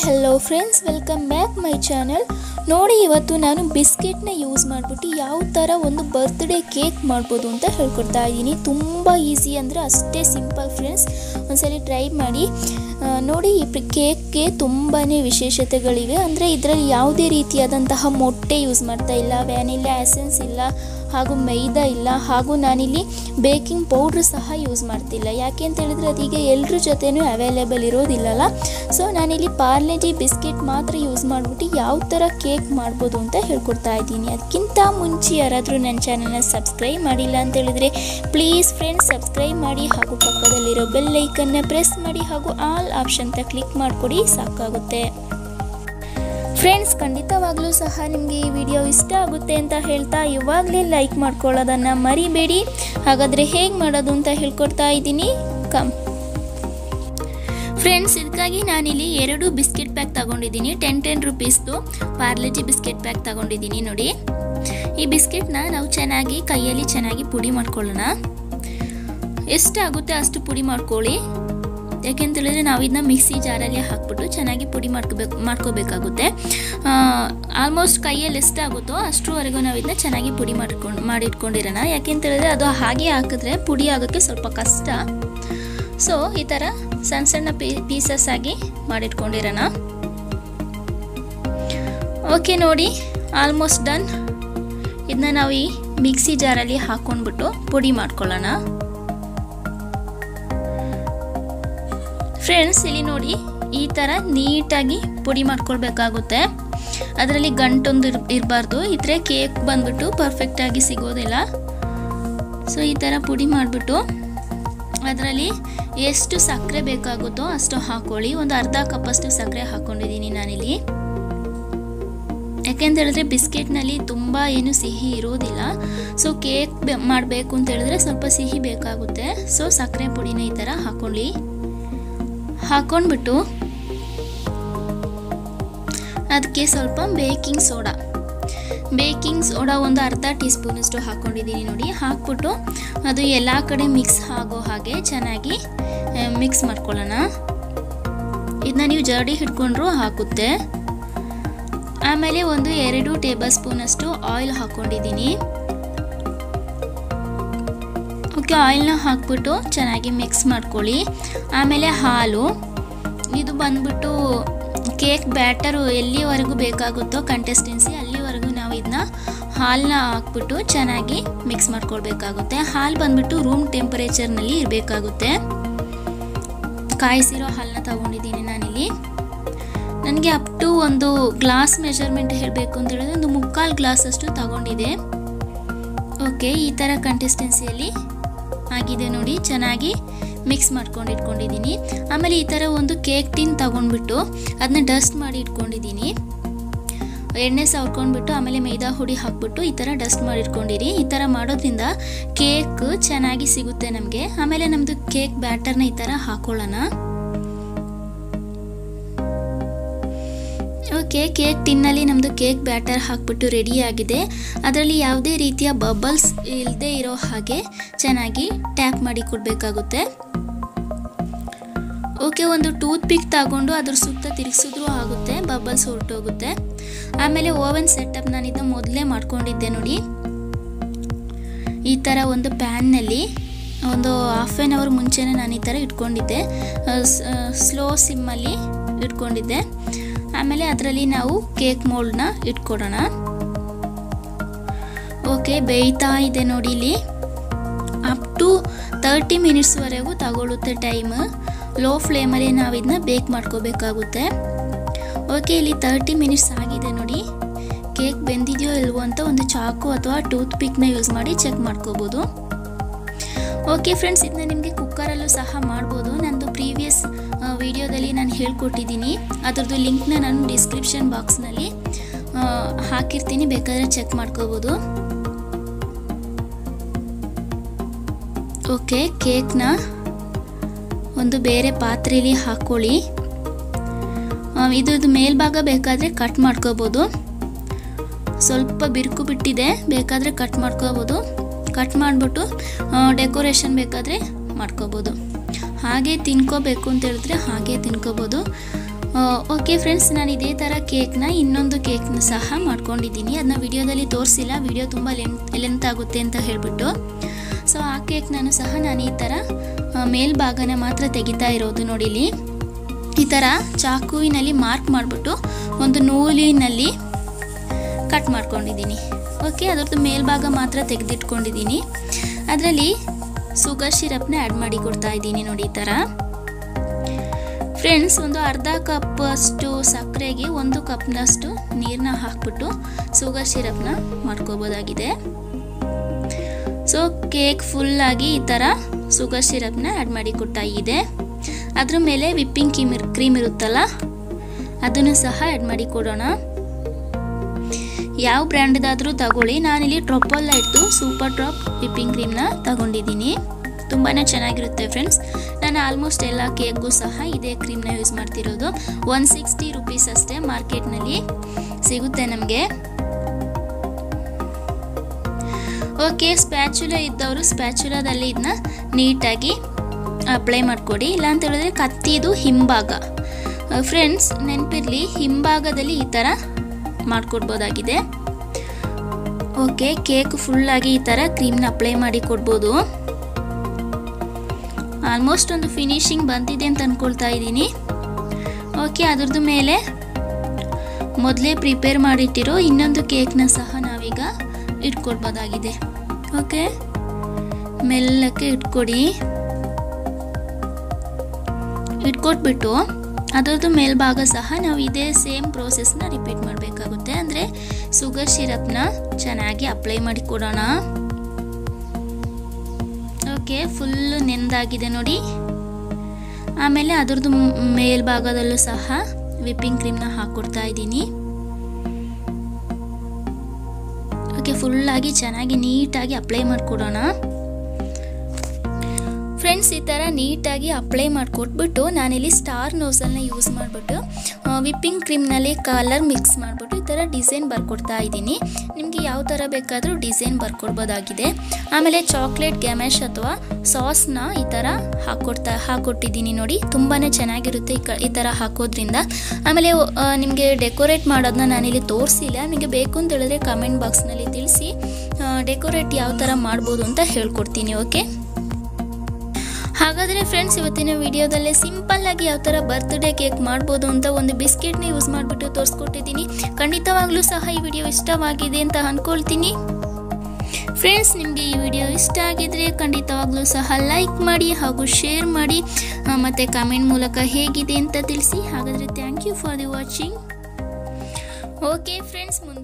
hello friends welcome back my channel ನೋಡಿ ಇವತ್ತು ನಾನು ಬಿಸ್ಕೆಟ್ನ ಯೂಸ್ ಮಾಡಿಬಿಟ್ಟು ಯಾವ ಥರ ಒಂದು ಬರ್ತ್ಡೇ ಕೇಕ್ ಮಾಡ್ಬೋದು ಅಂತ ಹೇಳ್ಕೊಡ್ತಾ ಇದ್ದೀನಿ ತುಂಬ ಈಸಿ ಅಂದರೆ ಅಷ್ಟೇ ಸಿಂಪಲ್ ಫ್ರೆಂಡ್ಸ್ ಒಂದ್ಸಲಿ ಟ್ರೈ ಮಾಡಿ ಆ, ನೋಡಿ ಈ ಕೇಕ್ಗೆ ತುಂಬಾ ವಿಶೇಷತೆಗಳಿವೆ ಅಂದರೆ ಇದರಲ್ಲಿ ಯಾವುದೇ ರೀತಿಯಾದಂತಹ ಮೊಟ್ಟೆ ಯೂಸ್ ಮಾಡ್ತಾ ಇಲ್ಲ ವ್ಯಾನಿಲಾ ಎಸೆನ್ಸ್ ಇಲ್ಲ ಹಾಗೂ ಮೈದಾ ಇಲ್ಲ ಹಾಗೂ ನಾನಿಲ್ಲಿ ಬೇಕಿಂಗ್ ಪೌಡ್ರ್ ಸಹ ಯೂಸ್ ಮಾಡ್ತಿಲ್ಲ ಯಾಕೆ ಅಂತ ಹೇಳಿದ್ರೆ ಅದೀಗ ಎಲ್ಲರ ಜೊತೆನೂ ಅವೈಲೇಬಲ್ ಇರೋದಿಲ್ಲಲ್ಲ ಸೊ ನಾನಿಲ್ಲಿ ಪಾರ್ಲೆಜಿ ಬಿಸ್ಕೆಟ್ ಮಾತ್ರ ಯೂಸ್ ಮಾಡಿಬಿಟ್ಟು ಯಾವ ಥರ ಕೇಕ್ ಮಾಡ್ಬೋದು ಅಂತ ಹೇಳ್ಕೊಡ್ತಾ ಇದ್ದೀನಿ ಅದಕ್ಕಿಂತ ಮುಂಚೆ ಯಾರಾದರೂ ನನ್ನ ಚಾನಲ್ನ ಸಬ್ಸ್ಕ್ರೈಬ್ ಮಾಡಿಲ್ಲ ಅಂತ ಹೇಳಿದ್ರೆ ಪ್ಲೀಸ್ ಫ್ರೆಂಡ್ಸ್ ಸಬ್ಸ್ಕ್ರೈಬ್ ಮಾಡಿ ಹಾಗೂ ಪಕ್ಕದಲ್ಲಿರೋ ಬೆಲ್ ಐಕನ್ನ ಪ್ರೆಸ್ ಮಾಡಿ ಹಾಗೂ ಆಲ್ ಆಪ್ಷನ್ ಅಂತ ಕ್ಲಿಕ್ ಮಾಡಿಕೊಡಿ ಸಾಕಾಗುತ್ತೆ ಫ್ರೆಂಡ್ಸ್ ಖಂಡಿತವಾಗ್ಲೂ ಸಹ ನಿಮಗೆ ಈ ವಿಡಿಯೋ ಇಷ್ಟ ಆಗುತ್ತೆ ಅಂತ ಹೇಳ್ತಾ ಇವಾಗಲೇ ಲೈಕ್ ಮಾಡ್ಕೊಳ್ಳೋದನ್ನು ಮರಿಬೇಡಿ ಹಾಗಾದರೆ ಹೇಗೆ ಮಾಡೋದು ಅಂತ ಹೇಳ್ಕೊಡ್ತಾ ಇದ್ದೀನಿ ಕಮ್ ಫ್ರೆಂಡ್ಸ್ ಇದಕ್ಕಾಗಿ ನಾನಿಲ್ಲಿ ಎರಡು ಬಿಸ್ಕೆಟ್ ಪ್ಯಾಕ್ ತಗೊಂಡಿದ್ದೀನಿ ಟೆನ್ ಟೆನ್ ರುಪೀಸ್ದು ಪಾರ್ಲೆಜಿ ಬಿಸ್ಕೆಟ್ ಪ್ಯಾಕ್ ತಗೊಂಡಿದ್ದೀನಿ ನೋಡಿ ಈ ಬಿಸ್ಕೆಟ್ನ ನಾವು ಚೆನ್ನಾಗಿ ಕೈಯಲ್ಲಿ ಚೆನ್ನಾಗಿ ಪುಡಿ ಮಾಡ್ಕೊಳ್ಳೋಣ ಎಷ್ಟಾಗುತ್ತೆ ಅಷ್ಟು ಪುಡಿ ಮಾಡ್ಕೊಳ್ಳಿ ಯಾಕೆಂತ ಹೇಳಿದ್ರೆ ನಾವು ಇದನ್ನ ಮಿಕ್ಸಿ ಜಾರಲ್ಲಿ ಹಾಕ್ಬಿಟ್ಟು ಚೆನ್ನಾಗಿ ಪುಡಿ ಮಾಡ್ಕೋಬೇಕು ಮಾಡ್ಕೋಬೇಕಾಗುತ್ತೆ ಆಲ್ಮೋಸ್ಟ್ ಕೈಯಲ್ಲಿ ಎಷ್ಟಾಗುತ್ತೋ ಅಷ್ಟರವರೆಗೂ ನಾವು ಇದನ್ನ ಚೆನ್ನಾಗಿ ಪುಡಿ ಮಾಡ್ಕೊಂಡು ಮಾಡಿಟ್ಕೊಂಡಿರೋಣ ಯಾಕೆಂತ ಹೇಳಿದ್ರೆ ಅದು ಹಾಗೆ ಹಾಕಿದ್ರೆ ಪುಡಿ ಆಗೋಕ್ಕೆ ಸ್ವಲ್ಪ ಕಷ್ಟ ಸೊ ಈ ಥರ ಸಣ್ಣ ಸಣ್ಣ ಪೀ ಪೀಸಸ್ ಆಗಿ ಮಾಡಿಟ್ಕೊಂಡಿರೋಣ ಓಕೆ ನೋಡಿ ಆಲ್ಮೋಸ್ಟ್ ಡನ್ ಇದನ್ನ ನಾವು ಈ ಮಿಕ್ಸಿ ಜಾರಲ್ಲಿ ಹಾಕ್ಕೊಂಡ್ಬಿಟ್ಟು ಪುಡಿ ಮಾಡ್ಕೊಳ್ಳೋಣ ಫ್ರೆಂಡ್ಸ್ ಇಲ್ಲಿ ನೋಡಿ ಈ ಥರ ನೀಟಾಗಿ ಪುಡಿ ಮಾಡ್ಕೊಳ್ಬೇಕಾಗುತ್ತೆ ಅದರಲ್ಲಿ ಗಂಟೊಂದು ಇರ್ ಇರಬಾರ್ದು ಇದ್ರೆ ಕೇಕ್ ಬಂದ್ಬಿಟ್ಟು ಪರ್ಫೆಕ್ಟಾಗಿ ಸಿಗೋದಿಲ್ಲ ಸೊ ಈ ಥರ ಪುಡಿ ಮಾಡಿಬಿಟ್ಟು ಅದರಲ್ಲಿ ಎಷ್ಟು ಸಕ್ಕರೆ ಬೇಕಾಗುತ್ತೋ ಅಷ್ಟು ಹಾಕೊಳ್ಳಿ ಒಂದು ಅರ್ಧ ಕಪ್ಪಷ್ಟು ಸಕ್ಕರೆ ಹಾಕ್ಕೊಂಡಿದ್ದೀನಿ ನಾನಿಲ್ಲಿ ಯಾಕೆಂತ ಹೇಳಿದ್ರೆ ಬಿಸ್ಕೆಟ್ನಲ್ಲಿ ತುಂಬ ಏನು ಸಿಹಿ ಇರೋದಿಲ್ಲ ಸೊ ಕೇಕ್ ಮಾಡಬೇಕು ಅಂತ ಹೇಳಿದ್ರೆ ಸ್ವಲ್ಪ ಸಿಹಿ ಬೇಕಾಗುತ್ತೆ ಸೊ ಸಕ್ಕರೆ ಪುಡಿನ ಈ ಥರ ಹಾಕೊಳ್ಳಿ ಹಾಕೊಂಡ್ಬಿಟ್ಟು ಅದಕ್ಕೆ ಸ್ವಲ್ಪ ಬೇಕಿಂಗ್ ಸೋಡಾ ಬೇಕಿಂಗ್ ಸೋಡಾ ಒಂದು ಅರ್ಧ ಟೀ ಸ್ಪೂನಷ್ಟು ಹಾಕ್ಕೊಂಡಿದ್ದೀನಿ ನೋಡಿ ಹಾಕ್ಬಿಟ್ಟು ಅದು ಎಲ್ಲ ಕಡೆ ಮಿಕ್ಸ್ ಆಗೋ ಹಾಗೆ ಚೆನ್ನಾಗಿ ಮಿಕ್ಸ್ ಮಾಡ್ಕೊಳ್ಳೋಣ ಇದನ್ನ ನೀವು ಜರಡಿ ಹಿಡ್ಕೊಂಡ್ರು ಹಾಕುತ್ತೆ ಆಮೇಲೆ ಒಂದು ಎರಡು ಟೇಬಲ್ ಸ್ಪೂನಷ್ಟು ಆಯಿಲ್ ಹಾಕ್ಕೊಂಡಿದ್ದೀನಿ ಓಕೆ ಆಯಿಲ್ನ ಹಾಕ್ಬಿಟ್ಟು ಚೆನ್ನಾಗಿ ಮಿಕ್ಸ್ ಮಾಡ್ಕೊಳ್ಳಿ ಆಮೇಲೆ ಹಾಲು ಇದು ಬಂದ್ಬಿಟ್ಟು ಕೇಕ್ ಬ್ಯಾಟರು ಎಲ್ಲಿವರೆಗೂ ಬೇಕಾಗುತ್ತೋ ಕಂಟೆಸ್ಟೆನ್ಸಿ ಅಲ್ಲಿವರೆಗೂ ನಾವು ಇದನ್ನ ಹಾಲನ್ನ ಹಾಕ್ಬಿಟ್ಟು ಚೆನ್ನಾಗಿ ಮಿಕ್ಸ್ ಮಾಡ್ಕೊಳ್ಬೇಕಾಗುತ್ತೆ ಹಾಲು ಬಂದ್ಬಿಟ್ಟು ರೂಮ್ ಟೆಂಪರೇಚರ್ನಲ್ಲಿ ಇರಬೇಕಾಗುತ್ತೆ ಕಾಯಿಸಿರೋ ಹಾಲನ್ನ ತಗೊಂಡಿದ್ದೀನಿ ನಾನಿಲ್ಲಿ ನನಗೆ ಅಪ್ ಟು ಒಂದು ಗ್ಲಾಸ್ ಮೆಷರ್ಮೆಂಟ್ ಹೇಳಬೇಕು ಅಂತ ಹೇಳಿದ್ರೆ ಒಂದು ಮುಕ್ಕಾಲು ಗ್ಲಾಸ್ ಅಷ್ಟು ತಗೊಂಡಿದೆ ಓಕೆ ಈ ಥರ ಕಂಟೆಸ್ಟೆನ್ಸಿಯಲ್ಲಿ ಆಗಿದೆ ನೋಡಿ ಚೆನ್ನಾಗಿ ಮಿಕ್ಸ್ ಮಾಡ್ಕೊಂಡು ಇಟ್ಕೊಂಡಿದ್ದೀನಿ ಆಮೇಲೆ ಈ ಥರ ಒಂದು ಕೇಕ್ ಟಿನ್ ತಗೊಂಡ್ಬಿಟ್ಟು ಅದನ್ನ ಡಸ್ಟ್ ಮಾಡಿ ಇಟ್ಕೊಂಡಿದ್ದೀನಿ ಎಣ್ಣೆ ಸವರ್ಕೊಂಡ್ಬಿಟ್ಟು ಆಮೇಲೆ ಮೈದಾ ಹುಡಿ ಹಾಕ್ಬಿಟ್ಟು ಈ ಥರ ಡಸ್ಟ್ ಮಾಡಿ ಇಟ್ಕೊಂಡಿರಿ ಈ ಥರ ಮಾಡೋದ್ರಿಂದ ಕೇಕ್ ಚೆನ್ನಾಗಿ ಸಿಗುತ್ತೆ ನಮಗೆ ಆಮೇಲೆ ನಮ್ಮದು ಕೇಕ್ ಬ್ಯಾಟರ್ನ ಈ ಥರ ಹಾಕೊಳ್ಳೋಣ ಓಕೆ ಕೇಕ್ ಟಿನ್ನಲ್ಲಿ ನಮ್ಮದು ಕೇಕ್ ಬ್ಯಾಟರ್ ಹಾಕ್ಬಿಟ್ಟು ರೆಡಿ ಆಗಿದೆ ಅದರಲ್ಲಿ ಯಾವುದೇ ರೀತಿಯ ಬಬಲ್ಸ್ ಇಲ್ಲದೆ ಇರೋ ಹಾಗೆ ಚೆನ್ನಾಗಿ ಟ್ಯಾಪ್ ಮಾಡಿ ಕೊಡಬೇಕಾಗುತ್ತೆ ಓಕೆ ಒಂದು ಟೂತ್ ಪಿಕ್ ತಗೊಂಡು ಅದ್ರ ಸುತ್ತ ತಿರುಗಿಸಿದ್ರೂ ಆಗುತ್ತೆ ಬಬಲ್ಸ್ ಹೊರಟೋಗುತ್ತೆ ಆಮೇಲೆ ಓವನ್ ಸೆಟಪ್ ನಾನಿದ್ದು ಮೊದಲೇ ಮಾಡ್ಕೊಂಡಿದ್ದೆ ನೋಡಿ ಈ ಥರ ಒಂದು ಪ್ಯಾನ್ನಲ್ಲಿ ಒಂದು ಹಾಫ್ ಆನ್ ಅವರ್ ಮುಂಚೆನೇ ನಾನು ಈ ಥರ ಇಟ್ಕೊಂಡಿದ್ದೆ ಸ್ಲೋ ಸಿಮ್ಮಲ್ಲಿ ಇಟ್ಕೊಂಡಿದ್ದೆ ಆಮೇಲೆ ಅದರಲ್ಲಿ ನಾವು ಕೇಕ್ ಮೋಲ್ಡ್ನ ಇಟ್ಕೊಡೋಣ ಓಕೆ ಬೇಯ್ತಾ ಇದೆ ನೋಡಿ ಇಲ್ಲಿ ಅಪ್ ಟು ತರ್ಟಿ ಮಿನಿಟ್ಸ್ವರೆಗೂ ತಗೊಳ್ಳುತ್ತೆ ಟೈಮ್ ಲೋ ಫ್ಲೇಮಲ್ಲಿ ನಾವು ಇದನ್ನ ಬೇಕ್ ಮಾಡ್ಕೋಬೇಕಾಗುತ್ತೆ ಓಕೆ ಇಲ್ಲಿ ತರ್ಟಿ ಮಿನಿಟ್ಸ್ ಆಗಿದೆ ನೋಡಿ ಕೇಕ್ ಬೆಂದಿದೆಯೋ ಇಲ್ವೋ ಅಂತ ಒಂದು ಚಾಕು ಅಥವಾ ಟೂತ್ ಪಿಕ್ನ ಯೂಸ್ ಮಾಡಿ ಚೆಕ್ ಮಾಡ್ಕೋಬೋದು ಓಕೆ ಫ್ರೆಂಡ್ಸ್ ಇದನ್ನ ನಿಮಗೆ ಕುಕ್ಕರಲ್ಲೂ ಸಹ ಮಾಡ್ಬೋದು ನಂದು ಪ್ರೀವಿಯಸ್ ವಿಡಿಯೋದಲ್ಲಿ ನಾನು ಹೇಳ್ಕೊಟ್ಟಿದ್ದೀನಿ ಅದರದ್ದು ಲಿಂಕ್ನ ನಾನು ಡಿಸ್ಕ್ರಿಪ್ಷನ್ ಬಾಕ್ಸ್ನಲ್ಲಿ ಹಾಕಿರ್ತೀನಿ ಬೇಕಾದರೆ ಚೆಕ್ ಮಾಡ್ಕೋಬೋದು ಓಕೆ ಕೇಕ್ನ ಒಂದು ಬೇರೆ ಪಾತ್ರೆಯಲ್ಲಿ ಹಾಕ್ಕೊಳ್ಳಿ ಇದು ಮೇಲ್ಭಾಗ ಬೇಕಾದರೆ ಕಟ್ ಮಾಡ್ಕೋಬೋದು ಸ್ವಲ್ಪ ಬಿರುಕು ಬಿಟ್ಟಿದೆ ಬೇಕಾದರೆ ಕಟ್ ಮಾಡ್ಕೋಬೋದು ಕಟ್ ಮಾಡಿಬಿಟ್ಟು ಡೆಕೋರೇಷನ್ ಬೇಕಾದರೆ ಮಾಡ್ಕೋಬೋದು ಹಾಗೆ ತಿನ್ಕೋಬೇಕು ಅಂತ ಹೇಳಿದ್ರೆ ಹಾಗೆ ತಿನ್ಕೋಬೋದು ಓಕೆ ಫ್ರೆಂಡ್ಸ್ ನಾನು ಇದೇ ಥರ ಕೇಕ್ನ ಇನ್ನೊಂದು ಕೇಕ್ನ ಸಹ ಮಾಡ್ಕೊಂಡಿದ್ದೀನಿ ಅದನ್ನ ವಿಡಿಯೋದಲ್ಲಿ ತೋರಿಸಿಲ್ಲ ವಿಡಿಯೋ ತುಂಬ ಲೆಂತ್ ಲೆಂತ್ ಆಗುತ್ತೆ ಅಂತ ಹೇಳಿಬಿಟ್ಟು ಸೊ ಆ ಕೇಕ್ನೂ ಸಹ ನಾನು ಈ ಥರ ಆ, ಮೇಲ್ಭಾಗನ ಮಾತ್ರ ತೆಗಿತಾ ಇರೋದು ನೋಡಿಲಿ ಈ ಥರ ಚಾಕುವಿನಲ್ಲಿ ಮಾರ್ಕ್ ಮಾಡಿಬಿಟ್ಟು ಒಂದು ನೂಲಿನಲ್ಲಿ ಕಟ್ ಮಾಡ್ಕೊಂಡಿದ್ದೀನಿ ಓಕೆ ಅದರದ್ದು ಮೇಲ್ಭಾಗ ಮಾತ್ರ ತೆಗೆದಿಟ್ಕೊಂಡಿದ್ದೀನಿ ಅದರಲ್ಲಿ ಸುಗರ್ ಸಿರಪ್ನ ಆ್ಯಡ್ ಮಾಡಿ ಕೊಡ್ತಾ ಇದ್ದೀನಿ ನೋಡಿ ಈ ಥರ ಫ್ರೆಂಡ್ಸ್ ಒಂದು ಅರ್ಧ ಕಪ್ ಅಷ್ಟು ಸಕ್ಕರೆಗೆ ಒಂದು ಕಪ್ನಷ್ಟು ನೀರನ್ನ ಹಾಕ್ಬಿಟ್ಟು ಸುಗರ್ ಸಿರಪ್ನ ಮಾಡ್ಕೋಬೋದಾಗಿದೆ ಸೊ ಕೇಕ್ ಫುಲ್ಲಾಗಿ ಈ ಥರ ಸುಗರ್ ಸಿರಪ್ನ ಆ್ಯಡ್ ಮಾಡಿ ಕೊಡ್ತಾ ಇದೆ ಅದ್ರ ಮೇಲೆ ವಿಪ್ಪಿಂಗ್ ಕ್ರೀಮ್ ಕ್ರೀಮ್ ಇರುತ್ತಲ್ಲ ಅದನ್ನು ಸಹ ಆ್ಯಡ್ ಮಾಡಿ ಕೊಡೋಣ ಯಾವ ಬ್ರ್ಯಾಂಡ್ದಾದರೂ ತಗೊಳ್ಳಿ ನಾನಿಲ್ಲಿ ಟ್ರೊಪಲ್ಲ ಇಟ್ಟು ಸೂಪರ್ ಡ್ರಾಪ್ ವಿಪ್ಪಿಂಗ್ ಕ್ರೀಮ್ನ ತಗೊಂಡಿದ್ದೀನಿ ತುಂಬಾ ಚೆನ್ನಾಗಿರುತ್ತೆ ಫ್ರೆಂಡ್ಸ್ ನಾನು ಆಲ್ಮೋಸ್ಟ್ ಎಲ್ಲ ಕೇಕ್ಗೂ ಸಹ ಇದೇ ಕ್ರೀಮ್ನ ಯೂಸ್ ಮಾಡ್ತಿರೋದು ಒನ್ ಸಿಕ್ಸ್ಟಿ ರುಪೀಸ್ ಅಷ್ಟೇ ಮಾರ್ಕೆಟ್ನಲ್ಲಿ ಸಿಗುತ್ತೆ ನಮಗೆ ಓಕೆ ಸ್ಪ್ಯಾಚುಲ ಇದ್ದವರು ಸ್ಪ್ಯಾಚುಲಾದಲ್ಲಿ ಇದನ್ನ ನೀಟಾಗಿ ಅಪ್ಲೈ ಮಾಡಿಕೊಡಿ ಇಲ್ಲ ಅಂತ ಹೇಳಿದ್ರೆ ಕತ್ತಿದು ಹಿಂಭಾಗ ಫ್ರೆಂಡ್ಸ್ ನೆನಪಿರಲಿ ಹಿಂಭಾಗದಲ್ಲಿ ಈ ಥರ ಮಾಡಿಕೊಡ್ಬೋದಾಗಿದೆ ಓಕೆ ಕೇಕ್ ಫುಲ್ಲಾಗಿ ಈ ಥರ ಕ್ರೀಮ್ನ ಅಪ್ಲೈ ಮಾಡಿ ಕೊಡ್ಬೋದು ಆಲ್ಮೋಸ್ಟ್ ಒಂದು ಫಿನಿಶಿಂಗ್ ಬಂದಿದೆ ಅಂತ ಅಂದ್ಕೊಳ್ತಾ ಇದ್ದೀನಿ ಓಕೆ ಅದ್ರದ್ದು ಮೇಲೆ ಮೊದಲೇ ಪ್ರಿಪೇರ್ ಮಾಡಿಟ್ಟಿರೋ ಇನ್ನೊಂದು ಕೇಕ್ನ ಸಹ ನಾವೀಗ ಇಟ್ಕೊಡ್ಬೋದಾಗಿದೆ ಓಕೆ ಮೆಲ್ಲಕ್ಕೆ ಇಟ್ಕೊಡಿ ಇಟ್ಕೊಟ್ಬಿಟ್ಟು ಅದರದ್ದು ಮೇಲ್ಭಾಗ ಸಹ ನಾವು ಇದೇ ಸೇಮ್ ಪ್ರೋಸೆಸ್ನ ರಿಪೀಟ್ ಮಾಡಬೇಕಾಗುತ್ತೆ ಅಂದರೆ ಸುಗರ್ ಸಿರಪ್ನ ಚೆನ್ನಾಗಿ ಅಪ್ಲೈ ಮಾಡಿ ಕೊಡೋಣ ಓಕೆ ಫುಲ್ಲು ನೆಂದಾಗಿದೆ ನೋಡಿ ಆಮೇಲೆ ಅದ್ರದ್ದು ಮೇಲ್ಭಾಗದಲ್ಲೂ ಸಹ ವಿಪ್ಪಿಂಗ್ ಕ್ರೀಮ್ನ ಹಾಕ್ಕೊಡ್ತಾ ಇದ್ದೀನಿ ಓಕೆ ಫುಲ್ಲಾಗಿ ಚೆನ್ನಾಗಿ ನೀಟಾಗಿ ಅಪ್ಲೈ ಮಾಡಿಕೊಡೋಣ ಫ್ರೆಂಡ್ಸ್ ಈ ಥರ ನೀಟಾಗಿ ಅಪ್ಲೈ ಮಾಡಿಕೊಟ್ಬಿಟ್ಟು ನಾನಿಲ್ಲಿ ಸ್ಟಾರ್ ನೋಸಲ್ನ ಯೂಸ್ ಮಾಡಿಬಿಟ್ಟು ವಿಪ್ಪಿಂಗ್ ಕ್ರೀಮ್ನಲ್ಲಿ ಕಲರ್ ಮಿಕ್ಸ್ ಮಾಡಿಬಿಟ್ಟು ಈ ಥರ ಡಿಸೈನ್ ಬರ್ಕೊಡ್ತಾ ಇದ್ದೀನಿ ನಿಮಗೆ ಯಾವ ಥರ ಬೇಕಾದರೂ ಡಿಸೈನ್ ಬರ್ಕೊಡ್ಬೋದಾಗಿದೆ ಆಮೇಲೆ ಚಾಕ್ಲೇಟ್ ಗ್ಯಾಮೆಶ್ ಅಥವಾ ಸಾಸ್ನ ಈ ಥರ ಹಾಕ್ಕೊಡ್ತಾ ಹಾಕ್ಕೊಟ್ಟಿದ್ದೀನಿ ನೋಡಿ ತುಂಬಾ ಚೆನ್ನಾಗಿರುತ್ತೆ ಈ ಕ ಈ ಥರ ಹಾಕೋದ್ರಿಂದ ಆಮೇಲೆ ನಿಮಗೆ ಡೆಕೋರೇಟ್ ಮಾಡೋದನ್ನ ನಾನಿಲ್ಲಿ ತೋರಿಸಿಲ್ಲ ನಿಮಗೆ ಬೇಕು ಅಂತ ಹೇಳಿದ್ರೆ ಕಮೆಂಟ್ ಬಾಕ್ಸ್ನಲ್ಲಿ ತಿಳಿಸಿ ಡೆಕೋರೇಟ್ ಯಾವ ಥರ ಮಾಡ್ಬೋದು ಅಂತ ಹೇಳ್ಕೊಡ್ತೀನಿ ಓಕೆ ಹಾಗಾದರೆ ಫ್ರೆಂಡ್ಸ್ ಇವತ್ತಿನ ವಿಡಿಯೋದಲ್ಲೇ ಸಿಂಪಲ್ ಆಗಿ ಯಾವ ಥರ ಬರ್ತ್ಡೇ ಕೇಕ್ ಮಾಡ್ಬೋದು ಅಂತ ಒಂದು ಬಿಸ್ಕೆಟ್ನ ಯೂಸ್ ಮಾಡಿಬಿಟ್ಟು ತೋರಿಸ್ಕೊಟ್ಟಿದ್ದೀನಿ ಖಂಡಿತವಾಗ್ಲೂ ಸಹ ಈ ವಿಡಿಯೋ ಇಷ್ಟವಾಗಿದೆ ಅಂತ ಅಂದ್ಕೊಳ್ತೀನಿ ಫ್ರೆಂಡ್ಸ್ ನಿಮಗೆ ಈ ವಿಡಿಯೋ ಇಷ್ಟ ಆಗಿದ್ರೆ ಖಂಡಿತವಾಗ್ಲೂ ಸಹ ಲೈಕ್ ಮಾಡಿ ಹಾಗೂ ಶೇರ್ ಮಾಡಿ ಆ, ಮತ್ತೆ ಕಮೆಂಟ್ ಮೂಲಕ ಹೇಗಿದೆ ಅಂತ ತಿಳಿಸಿ ಹಾಗಾದರೆ thank you for the watching okay friends ಮುಂದೆ